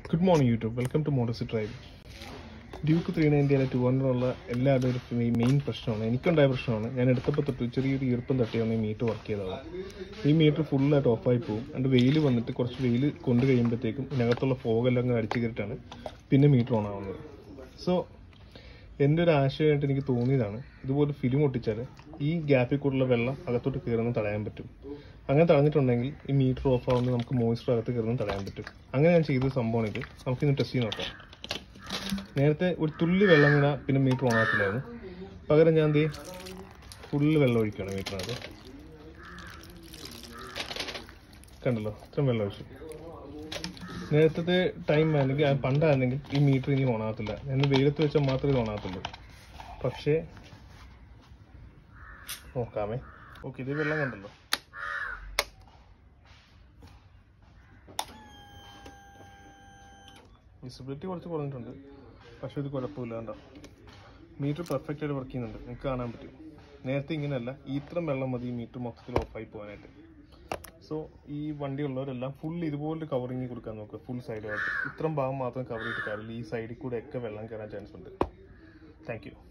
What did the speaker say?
good morning YouTube welcome to mods drive Duke three നയൻറ്റിയിലെ two ഹൺഡ്രഡുള്ള എല്ലാവരുടെ ഒരു മെയിൻ പ്രശ്നമാണ് എനിക്കുണ്ടായ പ്രശ്നമാണ് ഞാൻ എടുത്തപ്പോൾ തൊട്ട് ചെറിയൊരു ഈർപ്പം തട്ടിയാണ് ഈ മീറ്റർ വർക്ക് ചെയ്തതാണ് ഈ മീറ്റർ ഫുള്ളായിട്ട് ഓഫായി പോകും അതുകൊണ്ട് വെയിൽ വന്നിട്ട് കുറച്ച് വെയിൽ കൊണ്ട് കഴിയുമ്പോഴത്തേക്കും ഇതിനകത്തുള്ള ഫോഗെല്ലാം അങ്ങ് അടിച്ചു കയറിയിട്ടാണ് പിന്നെ മീറ്റർ ഓൺ ആവുന്നത് സോ എൻ്റെ ഒരു ആശയമായിട്ട് എനിക്ക് തോന്നിയതാണ് ഇതുപോലെ ഫിലിം ഒട്ടിച്ചാൽ ഈ ഗ്യാപ്പിൽ കൂടുതലുള്ള വെള്ളം അകത്തോട്ട് കയറുന്നത് തടയാൻ പറ്റും അങ്ങനെ തടഞ്ഞിട്ടുണ്ടെങ്കിൽ ഈ മീറ്റർ ഓഫ് ആവുന്നത് നമുക്ക് മോയ്സ്ചർ അകത്ത് കയറുന്നത് തടയാൻ പറ്റും അങ്ങനെ ഞാൻ ചെയ്ത സംഭവമാണ് ഇത് നമുക്കിന്ന് ടെസ്റ്റ് ചെയ്ത് നോക്കാം നേരത്തെ ഒരു തുള്ളി വെള്ളം വീണാൽ പിന്നെ മീറ്റർ ഓൺ ആക്കില്ലായിരുന്നു പകരം ഞാൻ ദേ ഫുള്ള് വെള്ളം ഒഴിക്കുകയാണ് മീറ്ററിനകത്ത് കണ്ടല്ലോ ഇത്രയും വെള്ളം ഒഴിച്ചു നേരത്തെ ടൈം ആണെങ്കിൽ ആ പണ്ടായിരുന്നെങ്കിൽ ഈ മീറ്റർ ഇനി ഓണാകത്തില്ല എന്ന് വെയിലത്ത് വെച്ചാൽ മാത്രമേ ഇത് ഓണാകത്തുള്ളൂ പക്ഷേ നോക്കാമേ ഓക്കെ ഇത് വെള്ളം കണ്ടല്ലോ വിസിബിലിറ്റി കുറച്ച് കുറഞ്ഞിട്ടുണ്ട് പക്ഷെ ഒരു കുഴപ്പമില്ല കണ്ടോ മീറ്റർ പെർഫെക്റ്റ് ആയിട്ട് വർക്ക് ചെയ്യുന്നുണ്ട് നിങ്ങൾക്ക് കാണാൻ പറ്റും നേരത്തെ ഇങ്ങനെയല്ല ഇത്രയും വെള്ളം മതി ഈ മീറ്റർ മൊത്തത്തിൽ ഓഫായി പോകാനായിട്ട് സോ ഈ വണ്ടി ഉള്ളവരെല്ലാം ഫുൾ ഇതുപോലെ കവറിങ് കൊടുക്കാൻ നോക്കുക ഫുൾ സൈഡായിട്ട് ഇത്രയും ഭാഗം മാത്രം കവർ ചെയ്തിട്ട് കാര്യമില്ല ഈ സൈഡിൽ കൂടെ ഒക്കെ വെള്ളം കയറാൻ ചാൻസ് ഉണ്ട് താങ്ക് യു